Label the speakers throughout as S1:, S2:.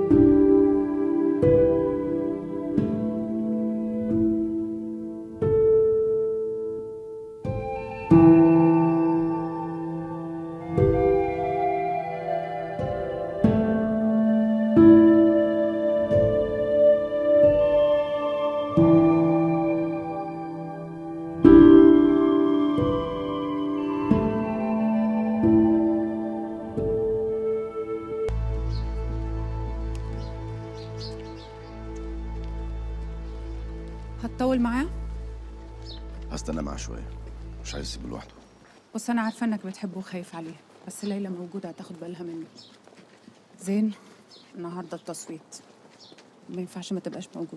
S1: هتطول معاه
S2: هستنى معاه شويه مش عايز اسيبه لوحده
S1: بص انا عارفه انك بتحبه وخايف عليه بس ليلى موجوده هتاخد بالها منه زين النهارده التصويت ما ينفعش ما تبقاش موجود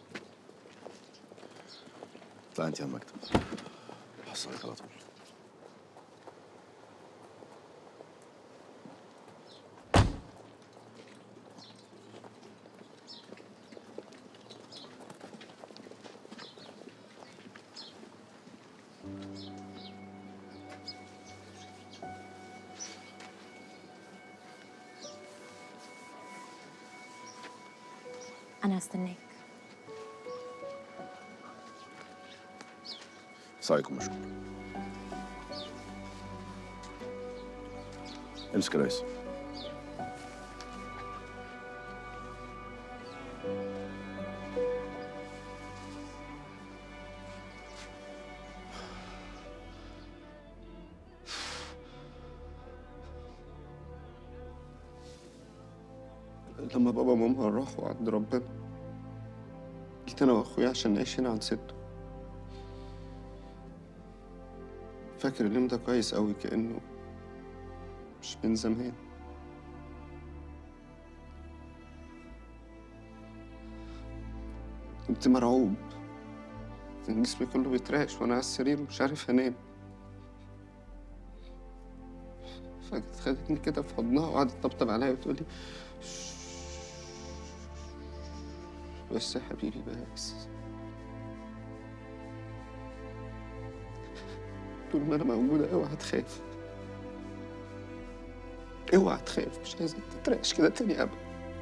S2: اطلع انت على المكتب هحصلك على طول
S3: أنا هستناك
S2: سايكم مشكور امسك يا ريس
S4: لما بابا وماما راحوا عند ربنا جيت انا واخويا عشان نعيش هنا عند سته فاكر اليوم ده كويس قوي كانه مش من زمان كنت مرعوب كان جسمي كله بيترعش وانا على السرير مش عارف انام فجأة خدتني كده في حضنها وقعدت تطبطب عليا وتقولي بس يا حبيبي بس طول ما انا موجودة اوعى تخاف اوعى تخاف مش عايزك تترعش كده تاني ابدا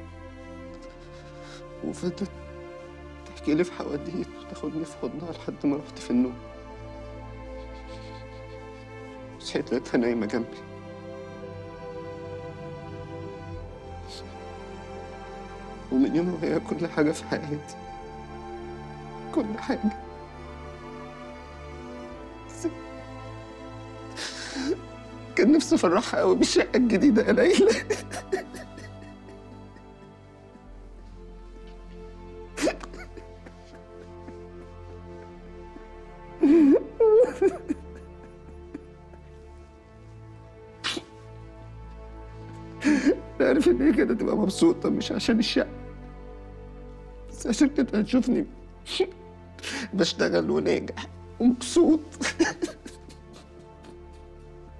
S4: وفضلت تحكي لي في حواديت وتاخدني في حضنها لحد ما رحت في النوم صحيت لقيتها نايمة جنبي ومن يومها وهي كل حاجة في حياتي كل حاجة بس كان نفسي أفرحها قوي بالشقة الجديدة يا ليلى أنا عارف إن هي كده تبقى مبسوطة مش عشان الشقة بس عشان كده هتشوفني بشتغل وناجح ومبسوط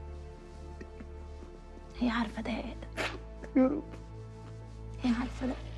S3: هي عارفة ده يا آدم
S4: يا رب
S3: هي عارفة ده